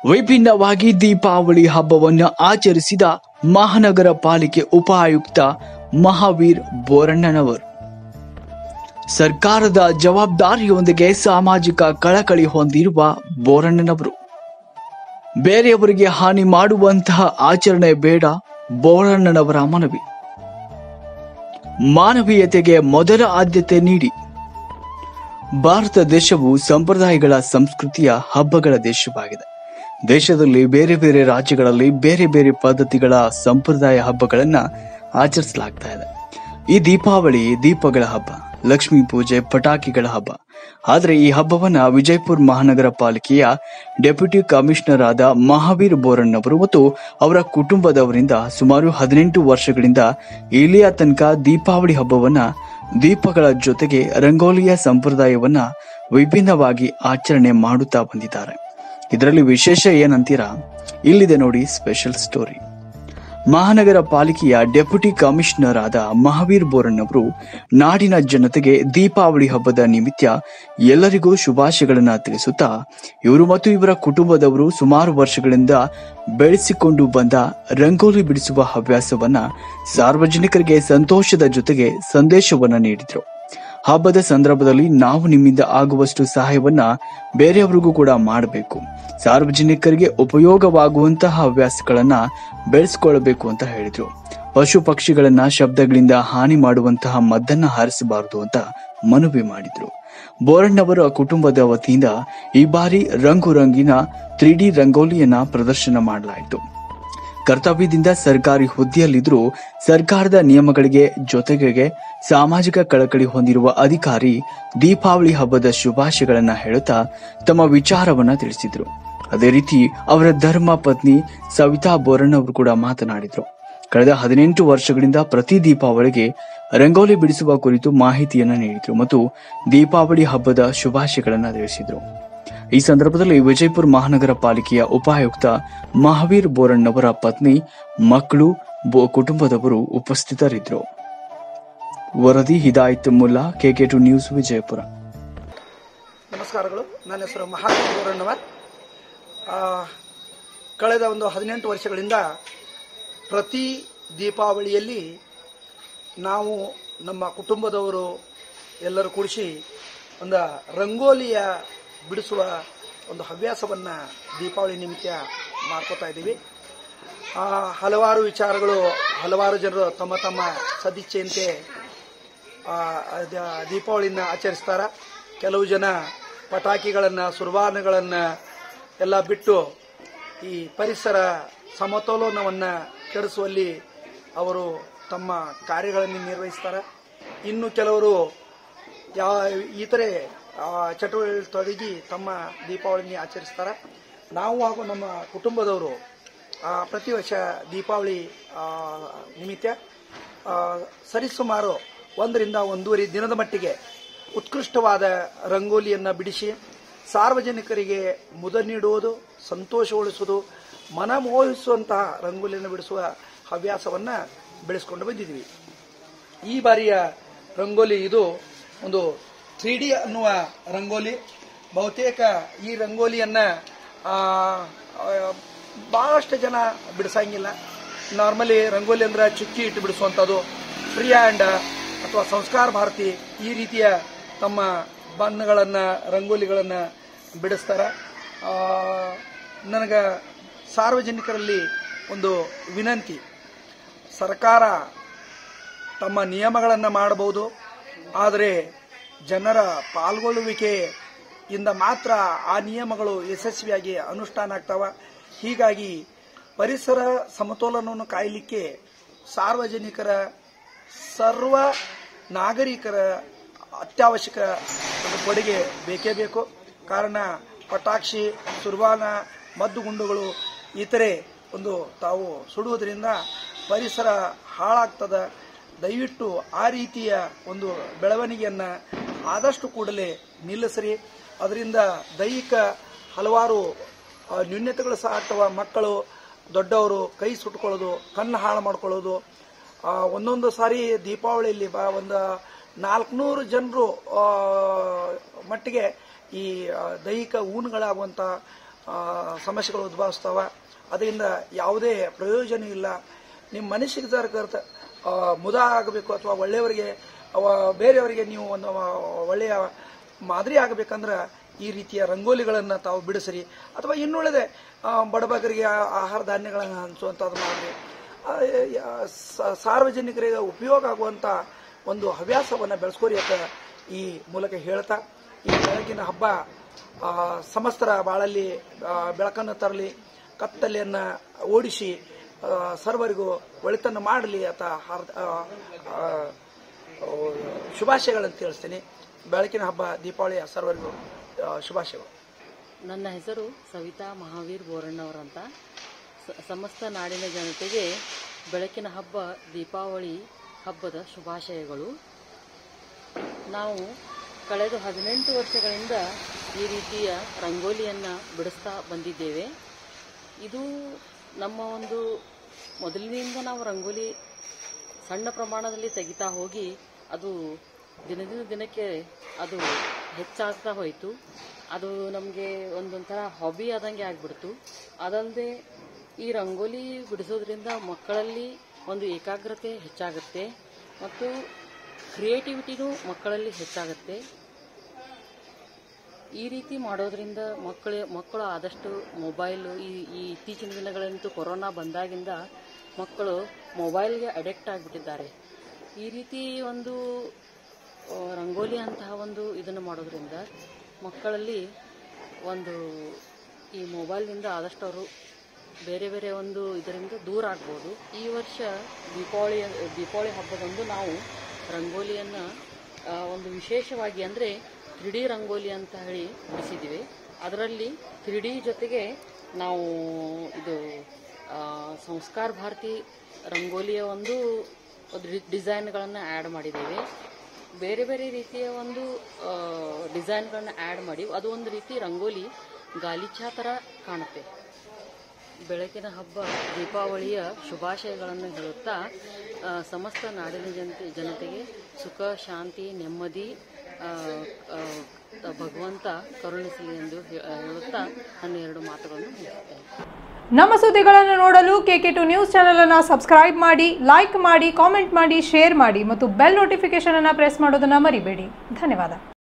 ವಿಭಿನ್ನವಾಗಿ ದೀಪಾವಳಿ ಹಬ್ಬವನ್ನು ಆಚರಿಸಿದ ಮಹಾನಗರ ಪಾಲಿಕೆ ಉಪಾಯುಕ್ತ ಮಹಾವೀರ್ ಬೋರಣ್ಣನವರು ಸರ್ಕಾರದ ಜವಾಬ್ದಾರಿಯೊಂದಿಗೆ ಸಾಮಾಜಿಕ ಕಳಕಳಿ ಹೊಂದಿರುವ ಬೋರಣ್ಣನವರು ಬೇರೆಯವರಿಗೆ ಹಾನಿ ಮಾಡುವಂತಹ ಆಚರಣೆ ಬೇಡ ಬೋರಣ್ಣನವರ ಮನವಿ ಮಾನವೀಯತೆಗೆ ಮೊದಲ ಆದ್ಯತೆ ನೀಡಿ ಭಾರತ ದೇಶವು ಸಂಪ್ರದಾಯಗಳ ಸಂಸ್ಕೃತಿಯ ಹಬ್ಬಗಳ ದೇಶವಾಗಿದೆ ದೇಶದಲ್ಲಿ ಬೇರೆ ಬೇರೆ ರಾಜ್ಯಗಳಲ್ಲಿ ಬೇರೆ ಬೇರೆ ಪದ್ಧತಿಗಳ ಸಂಪ್ರದಾಯ ಹಬ್ಬಗಳನ್ನ ಆಚರಿಸಲಾಗ್ತಾ ಇದೆ ಈ ದೀಪಾವಳಿ ದೀಪಗಳ ಹಬ್ಬ ಲಕ್ಷ್ಮೀ ಪೂಜೆ ಪಟಾಕಿಗಳ ಹಬ್ಬ ಆದರೆ ಈ ಹಬ್ಬವನ್ನ ವಿಜಯಪುರ ಮಹಾನಗರ ಪಾಲಿಕೆಯ ಡೆಪ್ಯೂಟಿ ಕಮಿಷನರ್ ಆದ ಮಹಾವೀರ್ ಬೋರಣ್ಣವರು ಮತ್ತು ಅವರ ಕುಟುಂಬದವರಿಂದ ಸುಮಾರು ಹದಿನೆಂಟು ವರ್ಷಗಳಿಂದ ಇಲ್ಲಿಯ ತನಕ ದೀಪಾವಳಿ ಹಬ್ಬವನ್ನ ದೀಪಗಳ ಜೊತೆಗೆ ರಂಗೋಲಿಯ ಸಂಪ್ರದಾಯವನ್ನ ವಿಭಿನ್ನವಾಗಿ ಆಚರಣೆ ಮಾಡುತ್ತಾ ಬಂದಿದ್ದಾರೆ ಇದರಲ್ಲಿ ವಿಶೇಷ ಏನಂತೀರಾ ಇಲ್ಲಿದೆ ನೋಡಿ ಸ್ಪೆಷಲ್ ಸ್ಟೋರಿ ಮಹಾನಗರ ಪಾಲಿಕೆಯ ಡೆಪ್ಯೂಟಿ ಕಮಿಷನರ್ ಆದ ಮಹಾವೀರ್ ಬೋರನ್ ಅವರು ನಾಡಿನ ಜನತೆಗೆ ದೀಪಾವಳಿ ಹಬ್ಬದ ನಿಮಿತ್ತ ಎಲ್ಲರಿಗೂ ಶುಭಾಶಯಗಳನ್ನ ತಿಳಿಸುತ್ತಾ ಇವರು ಮತ್ತು ಇವರ ಕುಟುಂಬದವರು ಸುಮಾರು ವರ್ಷಗಳಿಂದ ಬೆಳೆಸಿಕೊಂಡು ಬಂದ ರಂಗೋಲಿ ಬಿಡಿಸುವ ಹವ್ಯಾಸವನ್ನ ಸಾರ್ವಜನಿಕರಿಗೆ ಸಂತೋಷದ ಜೊತೆಗೆ ಸಂದೇಶವನ್ನ ನೀಡಿದರು ಹಬ್ಬದ ಸಂದರ್ಭದಲ್ಲಿ ನಾವು ನಿಮ್ಮಿಂದ ಆಗುವಷ್ಟು ಸಹಾಯವನ್ನ ಬೇರೆಯವರಿಗೂ ಕೂಡ ಮಾಡಬೇಕು ಸಾರ್ವಜನಿಕರಿಗೆ ಉಪಯೋಗವಾಗುವಂತಹ ಹವ್ಯಾಸಗಳನ್ನ ಬೆಳೆಸ್ಕೊಳ್ಬೇಕು ಅಂತ ಹೇಳಿದ್ರು ಪಶು ಪಕ್ಷಿಗಳನ್ನ ಶಬ್ದಗಳಿಂದ ಹಾನಿ ಮಾಡುವಂತಹ ಮದ್ದನ್ನ ಹಾರಿಸಬಾರದು ಅಂತ ಮನವಿ ಮಾಡಿದ್ರು ಬೋರಣ್ಣವರ ಕುಟುಂಬದ ವತಿಯಿಂದ ಈ ಬಾರಿ ರಂಗು ರಂಗಿನ ತ್ರೀ ಡಿ ರಂಗೋಲಿಯನ್ನ ಪ್ರದರ್ಶನ ಮಾಡಲಾಯಿತು ಕರ್ತವ್ಯದಿಂದ ಸರ್ಕಾರಿ ಹುದ್ದೆಯಲ್ಲಿದ್ದರೂ ಸರ್ಕಾರದ ನಿಯಮಗಳಿಗೆ ಜೊತೆಗೆ ಸಾಮಾಜಿಕ ಕಳಕಳಿ ಹೊಂದಿರುವ ಅಧಿಕಾರಿ ದೀಪಾವಳಿ ಹಬ್ಬದ ಶುಭಾಶಯಗಳನ್ನ ಹೇಳುತ್ತಾ ತಮ್ಮ ವಿಚಾರವನ್ನ ತಿಳಿಸಿದ್ರು ಅದೇ ರೀತಿ ಅವರ ಧರ್ಮ ಪತ್ನಿ ಸವಿತಾ ಬೋರಣ್ಣ ಅವರು ಕೂಡ ಮಾತನಾಡಿದ್ರು ಕಳೆದ ಹದಿನೆಂಟು ವರ್ಷಗಳಿಂದ ಪ್ರತಿ ದೀಪಾವಳಿಗೆ ರಂಗೋಲಿ ಬಿಡಿಸುವ ಕುರಿತು ಮಾಹಿತಿಯನ್ನ ನೀಡಿದ್ರು ಮತ್ತು ದೀಪಾವಳಿ ಹಬ್ಬದ ಶುಭಾಶಯಗಳನ್ನ ತಿಳಿಸಿದ್ರು ಈ ಸಂದರ್ಭದಲ್ಲಿ ವಿಜಯಪುರ ಮಹಾನಗರ ಪಾಲಿಕೆಯ ಉಪಾಯುಕ್ತ ಮಹಾವೀರ್ ಬೋರಣ್ಣವರ ಪತ್ನಿ ಮಕ್ಕಳು ಬೊ- ಕುಟುಂಬದವರು ಉಪಸ್ಥಿತರಿದ್ದರು ವರದಿ Hidayat Mulla K K two news Vijayapura ನಮಸ್ಕಾರಗಳು ನನ್ನ ಹೆಸರು ಮಹಾತ್ಮ ಗೌರಣ್ಣವರ್ ಆ, ಕಳೆದ ಒಂದು ಹದಿನೆಂಟು ವರ್ಷಗಳಿಂದ ಪ್ರತಿ ದೀಪಾವಳಿಯಲ್ಲಿ ನಾವು ನಮ್ಮ ಕುಟುಂಬದವರು ಎಲ್ಲರೂ ಕೂಡಿಸಿ ಒಂದು ರಂಗೋಲಿಯ ಬಿಡಿಸುವ ಒಂದು ಹವ್ಯಾಸವನ್ನು ದೀಪಾವಳಿ ನಿಮಿತ್ತ ಮಾಡ್ಕೋತಾ ಇದ್ದೀವಿ ಆ, ಹಲವಾರು ವಿಚಾರಗಳು ಹಲವಾರು ಜನರು ತಮ್ಮ ತಮ್ಮ ಸದಿಚ್ಛೆಯಂತೆ ಆ, ಅದ- ದೀಪಾವಳಿನ ಆಚರಿಸ್ತಾರ ಕೆಲವು ಜನ ಪಟಾಕಿಗಳನ್ನು ಸುರ್ವಾನಗಳನ್ನು ಎಲ್ಲ ಬಿಟ್ಟು ಈ ಪರಿಸರ ಸಮತೋಲನವನ್ನು ಕೆಡಿಸುವಲ್ಲಿ ಅವರು ತಮ್ಮ ಕಾರ್ಯಗಳನ್ನು ನಿರ್ವಹಿಸ್ತಾರೆ ಇನ್ನು ಕೆಲವರು ಯಾವ ಇತರೆ ಆ, ಚಟುವಟಿಕೆ ತೊಡಗಿ ತಮ್ಮ ದೀಪಾವಳಿನ ಆಚರಿಸ್ತಾರೆ ನಾವು ಹಾಗೂ ನಮ್ಮ ಕುಟುಂಬದವರು ಆ, ಪ್ರತಿ ವರ್ಷ ದೀಪಾವಳಿ ಆ, ನಿಮಿತ್ತ ಆ, ಸರಿಸುಮಾರು ಒಂದರಿಂದ ಒಂದೂವರೆ ದಿನದ ಮಟ್ಟಿಗೆ ಉತ್ಕೃಷ್ಟವಾದ ರಂಗೋಲಿಯನ್ನು ಬಿಡಿಸಿ ಸಾರ್ವಜನಿಕರಿಗೆ ಮುದ ನೀಡುವುದು ಸಂತೋಷಗೊಳಿಸುವುದು ಮನಮೋಹಿಸುವಂತಹ ರಂಗೋಲಿಯನ್ನು ಬಿಡಿಸುವ ಹವ್ಯಾಸವನ್ನು ಬೆಳೆಸ್ಕೊಂಡು ಬಂದಿದ್ದೀವಿ ಈ ಬಾರಿಯ ರಂಗೋಲಿ ಇದು ಒಂದು ತ್ರೀ ಡಿ ಅನ್ನುವ ರಂಗೋಲಿ ಬಹುತೇಕ ಈ ರಂಗೋಲಿಯನ್ನ ಆ, ಆ, ಬಹಳಷ್ಟು ಜನ ಬಿಡಿಸಂಗಿಲ್ಲ ನಾರ್ಮಲಿ ರಂಗೋಲಿ ಅಂದ್ರೆ ಚುಕ್ಕಿ ಇಟ್ಟು ಬಿಡಿಸುವಂಥದ್ದು ಫ್ರೀ ಹ್ಯಾಂಡ್ ಅಥವಾ ಸಂಸ್ಕಾರ ಭಾರತಿ ಈ ರೀತಿಯ ತಮ್ಮ ಬಣ್ಣಗಳನ್ನು ರಂಗೋಲಿಗಳನ್ನು ಬಿಡಿಸ್ತಾರೆ ನನಗೆ ಸಾರ್ವಜನಿಕರಲ್ಲಿ ಒಂದು ವಿನಂತಿ ಸರ್ಕಾರ ತಮ್ಮ ನಿಯಮಗಳನ್ನು ಮಾಡಬಹುದು ಆದರೆ ಜನರ ಪಾಲ್ಗೊಳ್ಳುವಿಕೆಯಿಂದ ಮಾತ್ರ ಆ ನಿಯಮಗಳು ಯಶಸ್ವಿಯಾಗಿ ಅನುಷ್ಠಾನ ಆಗ್ತಾವ ಹೀಗಾಗಿ ಪರಿಸರ ಸಮತೋಲನವನ್ನು ಕಾಯಲಿಕ್ಕೆ ಸಾರ್ವಜನಿಕರ ಸರ್ವ ನಾಗರಿಕರ ಅತ್ಯವಶ್ಯಕ ಒಂದು ಕೊಡುಗೆ ಬೇಕೇ ಬೇಕು ಕಾರಣ ಪಟಾಕ್ಷಿ ಸುರ್ವಾನ ಮದ್ದುಗುಂಡುಗಳು ಇತರೆ ಒಂದು ತಾವು ಸುಡುವುದರಿಂದ ಪರಿಸರ ಹಾಳಾಗ್ತದ ದಯವಿಟ್ಟು ಆ ರೀತಿಯ ಒಂದು ಬೆಳವಣಿಗೆಯನ್ನು ಆದಷ್ಟು ಕೂಡಲೇ ನಿಲ್ಲಿಸ್ರಿ ಅದರಿಂದ ದೈಹಿಕ ಹಲವಾರು ಆ, ನ್ಯೂನ್ಯತೆಗಳು ಸಹ ಆಗ್ತವ ಮಕ್ಕಳು ದೊಡ್ಡವರು ಕೈ ಸುಟ್ಕೊಳ್ಳೋದು ಕಣ್ಣು ಹಾಳು ಮಾಡ್ಕೊಳ್ಳೋದು ಆ, ಒಂದೊಂದು ಸಾರಿ ದೀಪಾವಳಿಯಲ್ಲಿ ಬಾ ಒಂದು ನಾಲ್ಕುನೂರು ಜನರು ಮಟ್ಟಿಗೆ ಈ ಆ, ದೈಹಿಕ ಊನುಗಳಾಗುವಂಥ ಆ, ಸಮಸ್ಯೆಗಳು ಉದ್ಭವಿಸ್ತಾವ ಅದರಿಂದ ಯಾವುದೇ ಪ್ರಯೋಜನ ಇಲ್ಲ ನಿಮ್ಮ ಮನಸ್ಸಿಗೆ ಜರ ಕರ್ತ ಆ, ಮುದ ಆಗಬೇಕು ಅಥವಾ ಒಳ್ಳೆಯವರಿಗೆ ಅವ ಬೇರೆಯವರಿಗೆ ನೀವು ಒಂದು ಆ, ಒಳ್ಳೆಯ ಮಾದರಿ ಆಗಬೇಕಂದ್ರೆ ಈ ರೀತಿಯ ರಂಗೋಲಿಗಳನ್ನು ತಾವು ಬಿಡಿಸ್ರಿ ಅಥವಾ ಇನ್ನುಳಿದೆ ಆ, ಬಡಬಗರಿಗೆ ಆ- ಆಹಾರ ಧಾನ್ಯಗಳನ್ನು ಹಂಚುವಂಥದ್ದು ಮಾಡಿರಿ ಆ, ಯ- ಸ- ಸಾರ್ವಜನಿಕರಿಗೆ ಉಪಯೋಗ ಆಗುವಂಥ ಒಂದು ಹವ್ಯಾಸವನ್ನು ಬೆಳೆಸ್ಕೋರಿ ಅಂತ ಈ ಮೂಲಕ ಹೇಳ್ತಾ ಈ ಬೆಳಗಿನ ಹಬ್ಬ ಆ, ಸಮಸ್ತರ ಬಾಳಲ್ಲಿ ಆ, ಬೆಳಕನ್ನು ತರಲಿ ಕತ್ತಲೆಯನ್ನು ಓಡಿಸಿ ಆ, ಸರ್ವರಿಗೂ ಒಳಿತನ್ನು ಮಾಡಲಿ ಅಂತ ಹಾರ್ದ ಆ, ಆ, ಆ, ಶುಭಾಶಯಗಳನ್ನು ತಿಳಿಸ್ತೀನಿ ಬೆಳಕಿನ ಹಬ್ಬ ದೀಪಾವಳಿಯ ಸರ್ವರಿಗೂ ಆ, ಶುಭಾಶಯಗಳು ನನ್ನ ಹೆಸರು ಸವಿತಾ ಮಹಾವೀರ್ ಬೋರಣ್ಣವರಂತ ಸ- ಸಮಸ್ತ ನಾಡಿನ ಜನತೆಗೆ ಬೆಳಕಿನ ಹಬ್ಬ ದೀಪಾವಳಿ ಹಬ್ಬದ ಶುಭಾಶಯಗಳು ನಾವು ಕಳೆದ ಹದಿನೆಂಟು ವರ್ಷಗಳಿಂದ ಈ ರೀತಿಯ ರಂಗೋಲಿಯನ್ನು ಬಿಡಿಸ್ತಾ ಬಂದಿದ್ದೇವೆ ಇದು ನಮ್ಮ ಒಂದು ಮೊದಲಿನಿಂದ ನಾವು ರಂಗೋಲಿ ಸಣ್ಣ ಪ್ರಮಾಣದಲ್ಲಿ ತೆಗಿತಾ ಹೋಗಿ ಅದು ದಿನದಿಂದ ದಿನಕ್ಕೆ ಅದು ಹೆಚ್ಚಾಗ್ತಾ ಹೋಯಿತು ಅದು ನಮಗೆ ಒಂದೊಂಥರ ಹಾಬಿ ಆದಂಗೆ ಆಗಿಬಿಡ್ತು ಅದಲ್ಲದೆ ಈ ರಂಗೋಲಿ ಬಿಡಿಸೋದ್ರಿಂದ ಮಕ್ಕಳಲ್ಲಿ ಒಂದು ಏಕಾಗ್ರತೆ ಹೆಚ್ಚಾಗುತ್ತೆ ಮತ್ತು ಕ್ರಿಯೇಟಿವಿಟಿನೂ ಮಕ್ಕಳಲ್ಲಿ ಹೆಚ್ಚಾಗುತ್ತೆ ಈ ರೀತಿ ಮಾಡೋದ್ರಿಂದ ಮಕ್ಕಳು ಮಕ್ಕಳು ಆದಷ್ಟು ಮೊಬೈಲು ಈ ಈ ಇತ್ತೀಚಿನ ದಿನಗಳಂತೂ ಕೊರೋನಾ ಬಂದಾಗಿಂದ ಮಕ್ಕಳು ಮೊಬೈಲ್ಗೆ ಅಡಿಕ್ಟ್ ಆಗಿಬಿಟ್ಟಿದ್ದಾರೆ ಈ ರೀತಿ ಒಂದು ಆ, ರಂಗೋಲಿ ಅಂತಹ ಒಂದು ಇದನ್ನು ಮಾಡೋದ್ರಿಂದ ಮಕ್ಕಳಲ್ಲಿ ಒಂದು ಈ ಮೊಬೈಲ್ನಿಂದ ಆದಷ್ಟು ಅವರು ಬೇರೆ ಬೇರೆ ಒಂದು ಇದರಿಂದ ದೂರ ಆಗ್ಬೋದು ಈ ವರ್ಷ ದೀಪಾವಳಿ ದೀಪಾವಳಿ ಹಬ್ಬದಂದು ನಾವು ರಂಗೋಲಿಯನ್ನು ಆ, ಒಂದು ವಿಶೇಷವಾಗಿ ಅಂದರೆ ತ್ರಿ ಡಿ ರಂಗೋಲಿ ಅಂತ ಹೇಳಿ ಬಿಡಿಸಿದ್ದೀವಿ ಅದರಲ್ಲಿ ತ್ರಿ ಡಿ ಜೊತೆಗೆ ನಾವು ಇದು ಆ, ಸಂಸ್ಕಾರ ಭಾರತಿ ರಂಗೋಲಿಯ ಒಂದು ಡಿಸೈನ್ಗಳನ್ನು ಆ್ಯಡ್ ಮಾಡಿದ್ದೇವೆ ಬೇರೆ ಬೇರೆ ರೀತಿಯ ಒಂದು ಡಿಸೈನ್ಗಳನ್ನ ಆ್ಯಡ್ ಮಾಡಿ ಅದು ಒಂದು ರೀತಿ ರಂಗೋಲಿ ಗಾಲಿಚಾ ಥರ ಕಾಣುತ್ತೆ ಬೆಳಕಿನ ಹಬ್ಬ ದೀಪಾವಳಿಯ ಶುಭಾಶಯಗಳನ್ನು ಹೇಳುತ್ತಾ ಆ, ಸಮಸ್ತ ನಾಡಿನ ಜನತೆ ಜನತೆಗೆ ಸುಖ ಶಾಂತಿ ನೆಮ್ಮದಿ ಆ, ಆ, ಭಗವಂತ ಕರುಣಿಸಲಿ ಎಂದು ಹೇ- ಹೇಳುತ್ತಾ ನನ್ನ ಎರಡು ಮಾತುಗಳನ್ನು ಮುಗಿಸುತ್ತೇನೆ ನಮ್ಮ ಸುದ್ದಿಗಳನ್ನು ನೋಡಲು ಕೆಕೆ ಟು ನ್ಯೂಸ್ ಚಾನೆಲ್ ಅನ್ನು ಸಬ್ಸ್ಕ್ರೈಬ್ ಮಾಡಿ ಲೈಕ್ ಮಾಡಿ ಕಾಮೆಂಟ್ ಮಾಡಿ ಶೇರ್ ಮಾಡಿ ಮತ್ತು ಬೆಲ್ ನೋಟಿಫಿಕೇಶನ್ ಅನ್ನು ಪ್ರೆಸ್ ಮಾಡೋದನ್ನ ಮರಿಬೇಡಿ ಧನ್ಯವಾದ